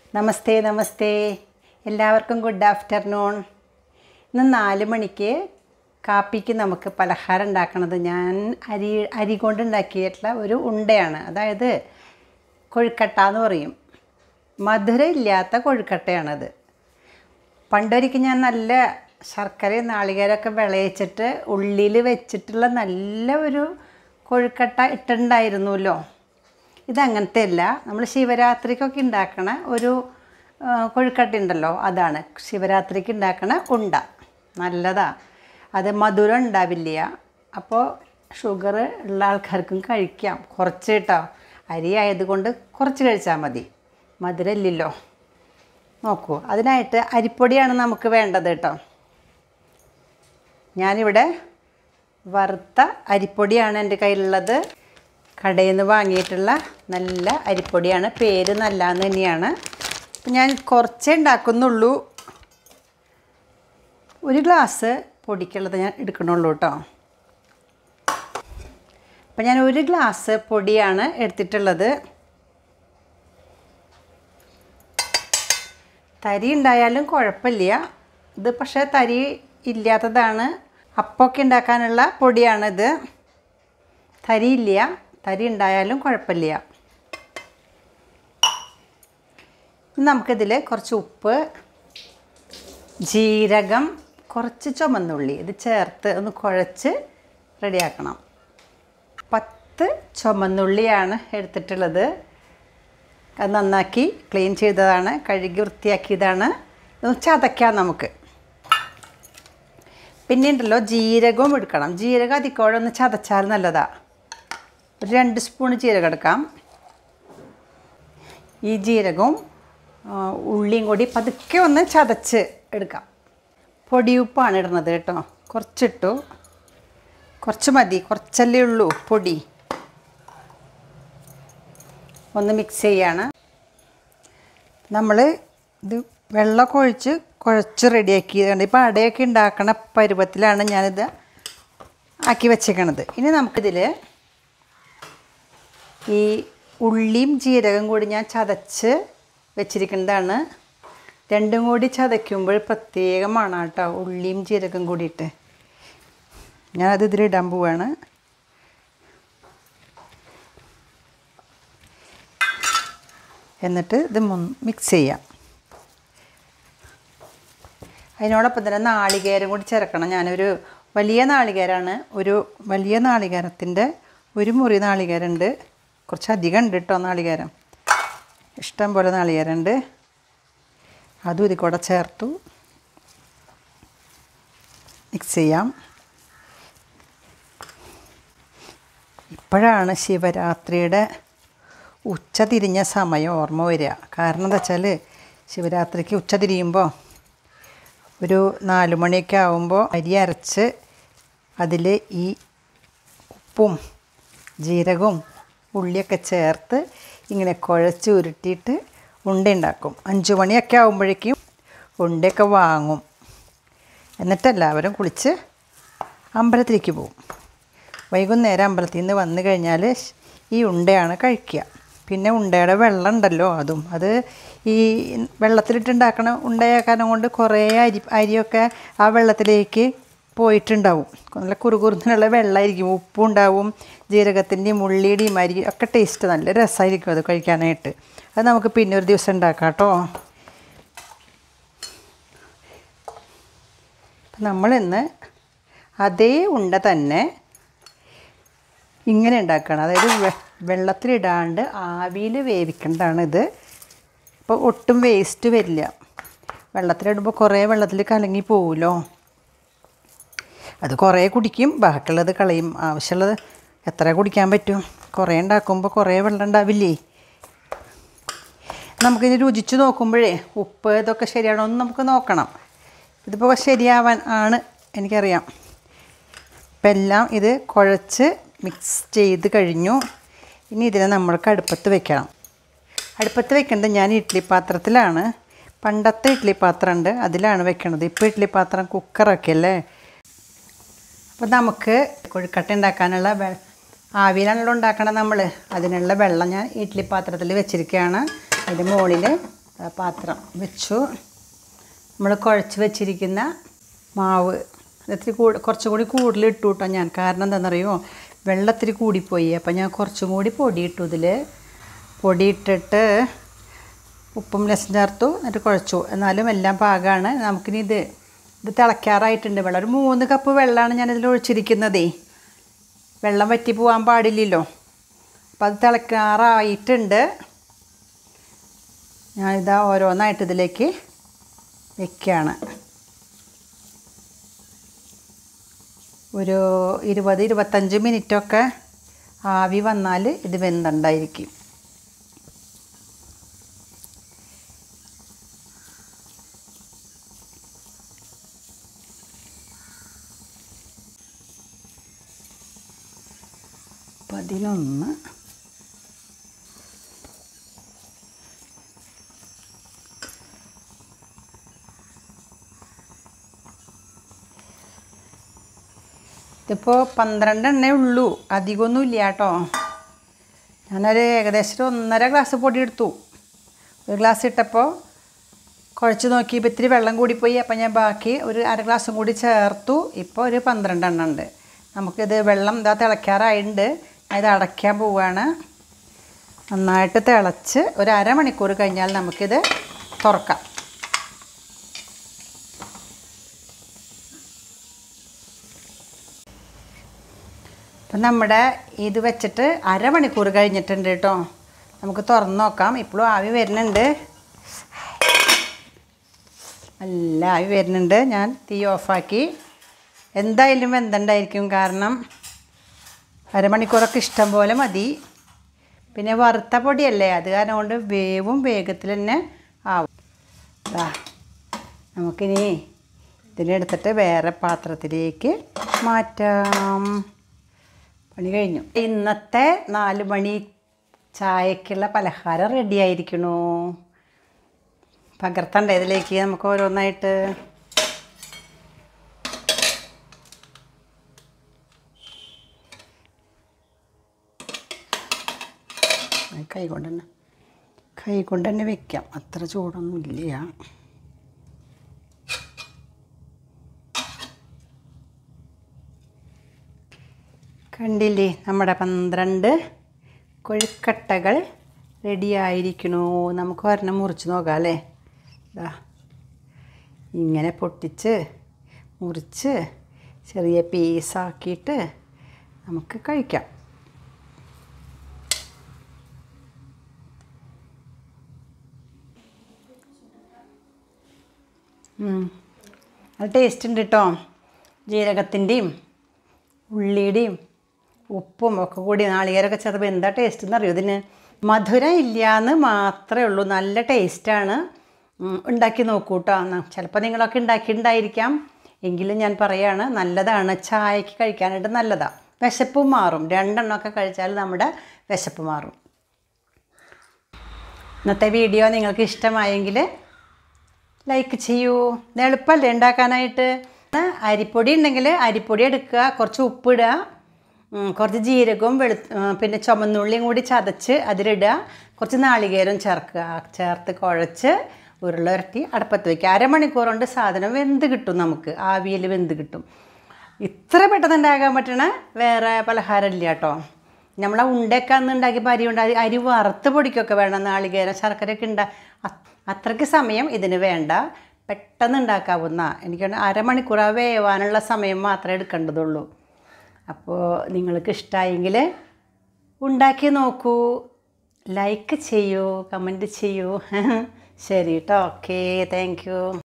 നമസ്തേ നമസ്തേ എല്ലാവർക്കും good afternoon ഇന്ന് നാല് മണിക്ക് കാപ്പിക്ക് നമുക്ക് പലഹാരം ഉണ്ടാക്കണത് ഞാൻ അരി അരി കൊണ്ട് ഉണ്ടാക്കിയിട്ടുള്ള ഒരു ഉണ്ടയാണ് അതായത് കൊഴുക്കട്ട എന്ന് പറയും മധുരം ഇല്ലാത്ത കൊഴുക്കട്ടയാണത് പണ്ടൊരിക്കൽ ഞാൻ നല്ല ശർക്കരയും നാളികേരമൊക്കെ വിളയിച്ചിട്ട് ഉള്ളിൽ വെച്ചിട്ടുള്ള നല്ല ഒരു കൊഴുക്കട്ട ഇട്ടുണ്ടായിരുന്നല്ലോ ഇതങ്ങനത്തെ അല്ല നമ്മൾ ശിവരാത്രിക്കൊക്കെ ഉണ്ടാക്കണ ഒരു ആ, കൊഴുക്കട്ട ഉണ്ടല്ലോ അതാണ് ശിവരാത്രിക്ക് ഉണ്ടാക്കണ ഉണ്ട നല്ലതാ അത് മധുരം ഉണ്ടാവില്ല അപ്പോൾ ഷുഗർ ഉള്ള ആൾക്കാർക്കും കഴിക്കാം കുറച്ച് കേട്ടോ അരി ആയതുകൊണ്ട് കുറച്ച് കഴിച്ചാൽ മതി മധുരം ഇല്ലല്ലോ നോക്കൂ അതിനായിട്ട് അരിപ്പൊടിയാണ് നമുക്ക് വേണ്ടത് കേട്ടോ ഞാനിവിടെ വറുത്ത അരിപ്പൊടിയാണ് എൻ്റെ കയ്യിലുള്ളത് കടയിൽ നിന്ന് വാങ്ങിയിട്ടുള്ള നല്ല അരിപ്പൊടിയാണ് പേര് നല്ലതെന്ന് തന്നെയാണ് അപ്പം ഞാൻ കുറച്ചേ ഉണ്ടാക്കുന്നുള്ളൂ ഒരു ഗ്ലാസ് പൊടിക്കുള്ളത് ഞാൻ എടുക്കണുള്ളൂ കേട്ടോ അപ്പം ഞാൻ ഒരു ഗ്ലാസ് പൊടിയാണ് എടുത്തിട്ടുള്ളത് തരി ഉണ്ടായാലും കുഴപ്പമില്ല ഇത് പക്ഷേ തരി ഇല്ലാത്തതാണ് അപ്പമൊക്കെ ഉണ്ടാക്കാനുള്ള പൊടിയാണിത് തരി ഇല്ല തരി ഉണ്ടായാലും കുഴപ്പമില്ല ഇനി നമുക്കിതിൽ കുറച്ച് ഉപ്പ് ജീരകം കുറച്ച് ചുമന്നുള്ളി ഇത് ചേർത്ത് ഒന്ന് കുഴച്ച് റെഡിയാക്കണം പത്ത് ചുമന്നുള്ളിയാണ് എടുത്തിട്ടുള്ളത് അത് നന്നാക്കി ക്ലീൻ ചെയ്തതാണ് കഴുകി വൃത്തിയാക്കിയതാണ് ഇത് ചതയ്ക്കാം നമുക്ക് പിന്നെ ഉണ്ടല്ലോ ജീരകവും എടുക്കണം ജീരകം അതിക്കോടെ ഒന്ന് ചതച്ചാൽ നല്ലതാ ഒരു രണ്ട് സ്പൂൺ ജീരകം എടുക്കാം ഈ ജീരകവും ആ, ഉള്ളിയും കൂടി പതുക്കെ ഒന്ന് ചതച്ച് എടുക്കാം പൊടിയുപ്പാണ് ഇടുന്നത് കേട്ടോ കുറച്ചിട്ടു കുറച്ച് മതി കുറച്ചല്ലേ ഉള്ളൂ പൊടി ഒന്ന് മിക്സ് ചെയ്യാണ് നമ്മൾ ഇത് വെള്ളമൊക്കെ ഒഴിച്ച് കുഴച്ച് റെഡിയാക്കിയതുകൊണ്ട് ഇപ്പോൾ അടയൊക്കെ ഉണ്ടാക്കണ പരുവത്തിലാണ് ഞാനിത് ആക്കി വെച്ചേക്കണത് ഇനി നമുക്കിതിൽ ഈ ഉള്ളിയും ജീരകം കൂടി ഞാൻ ചതച്ച് വെച്ചിരിക്കുന്നതാണ് രണ്ടും കൂടി ചതയ്ക്കുമ്പോൾ പ്രത്യേകമാണ് കേട്ടോ ഉള്ളിയും ജീരകം കൂടിയിട്ട് ഞാനത് ഇതിലിടാൻ പോവാണ് എന്നിട്ട് ഇത് മിക്സ് ചെയ്യാം അതിനോടൊപ്പം തന്നെ നാളികേരം കൂടി ചേർക്കണം ഞാനൊരു വലിയ നാളികേരമാണ് ഒരു വലിയ നാളികേരത്തിൻ്റെ ഒരു മുറി നാളികേരമുണ്ട് കുറച്ച് അധികം ഉണ്ട് കേട്ടോ നാളികേരം ഇഷ്ടം പോലെ നാളികേരമുണ്ട് അതും ഇതിൽ കൂടെ ചേർത്തു മിക്സ് ചെയ്യാം ഇപ്പോഴാണ് ശിവരാത്രിയുടെ ഉച്ച തിരിഞ്ഞ സമയം ഓർമ്മ വരിക കാരണം എന്താ വെച്ചാൽ ശിവരാത്രിക്ക് ഉച്ച തിരിയുമ്പോൾ ഒരു നാല് മണിയൊക്കെ ആകുമ്പോൾ അരി അരച്ച് അതിൽ ഈ ഉപ്പും ജീരകവും ഉള്ളിയൊക്കെ ചേർത്ത് ഇങ്ങനെ കുഴച്ച് ഉരുട്ടിയിട്ട് ഉണ്ട ഉണ്ടാക്കും അഞ്ച് മണിയൊക്കെ ആകുമ്പോഴേക്കും ഉണ്ടയൊക്കെ വാങ്ങും എന്നിട്ട് എല്ലാവരും കുളിച്ച് അമ്പലത്തിലേക്ക് പോകും വൈകുന്നേരം അമ്പലത്തിൽ നിന്ന് വന്നു കഴിഞ്ഞാൽ ഈ ഉണ്ടയാണ് കഴിക്കുക പിന്നെ ഉണ്ടയുടെ വെള്ളം ഉണ്ടല്ലോ അതും അത് ഈ വെള്ളത്തിലിട്ടുണ്ടാക്കണ ഉണ്ടയാക്കാനും കൊണ്ട് കുറേ അരി അരിയൊക്കെ ആ വെള്ളത്തിലേക്ക് പോയിട്ടുണ്ടാവും നല്ല കുറുകുറുന്നുള്ള വെള്ളമായിരിക്കും ഉപ്പും ഉണ്ടാവും ജീരകത്തിൻ്റെയും ഉള്ളിയുടെയും അരി ഒക്കെ ടേസ്റ്റ് നല്ല രസമായിരിക്കും അത് കഴിക്കാനായിട്ട് അത് നമുക്ക് പിന്നെ ഒരു ദിവസം ഉണ്ടാക്കാം കേട്ടോ നമ്മളിന്ന് അതേ ഉണ്ട തന്നെ ഇങ്ങനെ ഉണ്ടാക്കണം അതായത് വെ വെള്ളത്തിലിടാണ്ട് ആവിയിൽ വേവിക്കേണ്ടതാണ് ഇത് അപ്പോൾ ഒട്ടും വേസ്റ്റ് വരില്ല വെള്ളത്തിലിടുമ്പോൾ കുറേ വെള്ളത്തിൽ കലങ്ങി പോവുമല്ലോ അത് കുറേ കുടിക്കും ബാക്കിയുള്ളത് കളയും ആവശ്യമുള്ളത് എത്ര കുടിക്കാൻ പറ്റും കുറേ ഉണ്ടാക്കുമ്പോൾ കുറേ വെള്ളം ഉണ്ടാവില്ലേ നമുക്കിത് രുചിച്ച് നോക്കുമ്പോഴേ ഉപ്പ് ഇതൊക്കെ ശരിയാണോ എന്ന് നമുക്ക് നോക്കണം ഇതിപ്പോൾ ശരിയാവാൻ ആണ് എനിക്കറിയാം ഇപ്പം എല്ലാം ഇത് കുഴച്ച് മിക്സ് ചെയ്ത് കഴിഞ്ഞു ഇനി ഇതിനെ നമ്മൾക്ക് അടുപ്പത്ത് വെക്കണം അടുപ്പത്ത് വെക്കേണ്ടത് ഞാൻ ഇഡ്ഡലി പാത്രത്തിലാണ് പണ്ടത്തെ ഇഡ്ഡലി പാത്രം ഉണ്ട് അതിലാണ് വെക്കണത് ഇപ്പോൾ ഇഡ്ഡലി പാത്രം കുക്കറൊക്കെ അല്ലേ അപ്പോൾ നമുക്ക് കൊഴുക്കട്ട ഉണ്ടാക്കാനുള്ള വെ ആവിയിലാണല്ലോ ഉണ്ടാക്കണം നമ്മൾ അതിനുള്ള വെള്ളം ഞാൻ ഇഡ്ഡലി പാത്രത്തിൽ വെച്ചിരിക്കുകയാണ് അതിൻ്റെ മുകളിൽ ആ പാത്രം വെച്ചു നമ്മൾ കുഴച്ച് വെച്ചിരിക്കുന്ന മാവ് ഇത്തിരി കൂടി കുറച്ചും കൂടി കൂടുതൽ ഇട്ടു കേട്ടോ ഞാൻ കാരണം എന്താണെന്നറിയോ വെള്ളത്തിരി കൂടിപ്പോയി അപ്പം ഞാൻ കുറച്ചും കൂടി പൊടി ഇട്ടു ഇതിൽ പൊടി ഇട്ടിട്ട് ഉപ്പും ലസം ചേർത്തു എന്നിട്ട് കുഴച്ചു എന്നാലും എല്ലാം പാകമാണ് നമുക്കിനി ഇത് ഇത് തിളയ്ക്കാറായിട്ടുണ്ട് വെള്ളം ഒരു മൂന്ന് കപ്പ് വെള്ളമാണ് ഞാനിതിൽ ഒഴിച്ചിരിക്കുന്നതേ വെള്ളം വറ്റി പോകാൻ പാടില്ലല്ലോ അപ്പം അത് തിളയ്ക്കാറായിട്ടുണ്ട് ഞാനിതാ ഓരോന്നായിട്ട് ഇതിലേക്ക് വെക്കുകയാണ് ഒരു ഇരുപത് ഇരുപത്തഞ്ച് മിനിറ്റൊക്കെ ആവി വന്നാൽ ഇത് വെന്തുണ്ടായിരിക്കും പതിനൊന്ന് ഇതിപ്പോൾ പന്ത്രണ്ട് എണ്ണേ ഉള്ളൂ അധികമൊന്നും ഇല്ല കേട്ടോ ഞാനൊരു ഏകദേശം ഒരു ഒന്നര ഗ്ലാസ് പൊടി എടുത്തു ഒരു ഗ്ലാസ് ഇട്ടപ്പോൾ കുഴച്ച് നോക്കിയപ്പോൾ ഇത്തിരി വെള്ളം കൂടിപ്പോയി അപ്പം ഞാൻ ബാക്കി ഒരു അര ഗ്ലാസും കൂടി ചേർത്തു ഇപ്പോൾ ഒരു പന്ത്രണ്ട് എണ്ണം ഉണ്ട് നമുക്കിത് വെള്ളം ഇതാ തിളയ്ക്കാറായിട്ടുണ്ട് ഞാൻ ഇത് അടയ്ക്കാൻ പോവുകയാണ് നന്നായിട്ട് തിളച്ച് ഒരു അരമണിക്കൂർ കഴിഞ്ഞാൽ നമുക്കിത് തുറക്കാം അപ്പം നമ്മുടെ ഇത് വെച്ചിട്ട് അരമണിക്കൂർ കഴിഞ്ഞിട്ടുണ്ട് കേട്ടോ നമുക്ക് തുറന്ന് നോക്കാം ഇപ്പോഴും ആവി വരുന്നുണ്ട് നല്ല ആവി വരുന്നുണ്ട് ഞാൻ തീ ഓഫാക്കി എന്തായാലും വെന്തണ്ടായിരിക്കും കാരണം അരമണിക്കൂറൊക്കെ ഇഷ്ടം പോലെ മതി പിന്നെ വറുത്ത പൊടിയല്ലേ അത് കാരണം കൊണ്ട് വേവും വേഗത്തിൽ തന്നെ ആവും ദാ നമുക്കിനി ഇതിനെടുത്തിട്ട് വേറെ പാത്രത്തിലേക്ക് മാറ്റാം പണി കഴിഞ്ഞു ഇന്നത്തെ നാല് മണി ചായക്കുള്ള പലഹാരം റെഡി ആയിരിക്കണു പകർത്തണ്ടേ ഇതിലേക്ക് നമുക്ക് ഓരോന്നായിട്ട് കൈ കൊണ്ട് തന്നെ കൈ കൊണ്ട് തന്നെ വെക്കാം അത്ര ചൂടൊന്നും ഇല്ല കണ്ടില്ലേ നമ്മുടെ പന്ത്രണ്ട് കൊഴുക്കട്ടകൾ റെഡിയായിരിക്കണു നമുക്ക് ഒരെണ്ണം മുറിച്ച് നോക്കാം അല്ലേ ഇതാ ഇങ്ങനെ പൊട്ടിച്ച് മുറിച്ച് ചെറിയ പീസാക്കിയിട്ട് നമുക്ക് കഴിക്കാം ഉം. അത് ടേസ്റ്റ് ഉണ്ട് കേട്ടോ ജീരകത്തിൻ്റെയും ഉള്ളിയുടെയും ഉപ്പും ഒക്കെ കൂടി നാളികേരമൊക്കെ ചേർത്തപ്പോൾ എന്താ ടേസ്റ്റ് എന്നറിയോ ഇതിന് മധുരം ഇല്ലയെന്ന് മാത്രമേ ഉള്ളൂ നല്ല ടേസ്റ്റാണ് ഉം, ഉണ്ടാക്കി നോക്കൂ കേട്ടോ ചിലപ്പോൾ നിങ്ങളൊക്കെ ഉണ്ടാക്കിയിട്ടുണ്ടായിരിക്കാം എങ്കിലും ഞാൻ പറയാണ് നല്ലതാണ് ചായക്ക് കഴിക്കാനായിട്ട് നല്ലതാണ് വിശപ്പും മാറും രണ്ടെണ്ണമൊക്കെ കഴിച്ചാൽ നമ്മുടെ വിശപ്പ് മാറും ഇന്നത്തെ വീഡിയോ നിങ്ങൾക്ക് ഇഷ്ടമായെങ്കിൽ ലൈക്ക് ചെയ്യൂ ഇത് എളുപ്പമല്ലേ ഉണ്ടാക്കാനായിട്ട് അരിപ്പൊടി ഉണ്ടെങ്കിൽ അരിപ്പൊടി എടുക്കുക കുറച്ച് ഉപ്പിടുക ഉം, കുറച്ച് ജീരകവും വെളു ഉം, പിന്നെ ചുമന്നുള്ളിയും കൂടി ചതച്ച് അതിലിടുക കുറച്ച് നാളികേരം ചേർക്കുക ചേർത്ത് കുഴച്ച് ഉരുളുരട്ടി അടുപ്പത്ത് വയ്ക്കുക അരമണിക്കൂർ കൊണ്ട് സാധനം വെന്ത് കിട്ടും നമുക്ക് ആവിയിൽ വെന്ത് കിട്ടും ഇത്ര പെട്ടെന്ന് ഉണ്ടാക്കാൻ പറ്റണ വേറെ പലഹാരം ഇല്ല കേട്ടോ നമ്മളെ ഉണ്ടയൊക്കെ അന്ന് ഉണ്ടാക്കിയപ്പോൾ അരി ഉണ്ടാക്കി അരി വറുത്ത് പൊടിക്കൊക്കെ വേണം നാളികേരം ശർക്കരയൊക്കെ ഉണ്ടാ അ- അത്രയ്ക്ക് സമയം ഇതിന് വേണ്ട പെട്ടെന്ന് ഉണ്ടാക്കാവുന്ന എനിക്ക് തോന്നുന്നു അരമണിക്കൂർ ആ വേവാനുള്ള സമയം മാത്രമേ എടുക്കേണ്ടതുള്ളൂ അപ്പോൾ നിങ്ങൾക്ക് ഇഷ്ടമായെങ്കിൽ ഉണ്ടാക്കി നോക്കൂ ലൈക്ക് ചെയ്യൂ കമൻറ്റ് ചെയ്യൂ ശരി കേട്ടോ ഓക്കെ താങ്ക് യു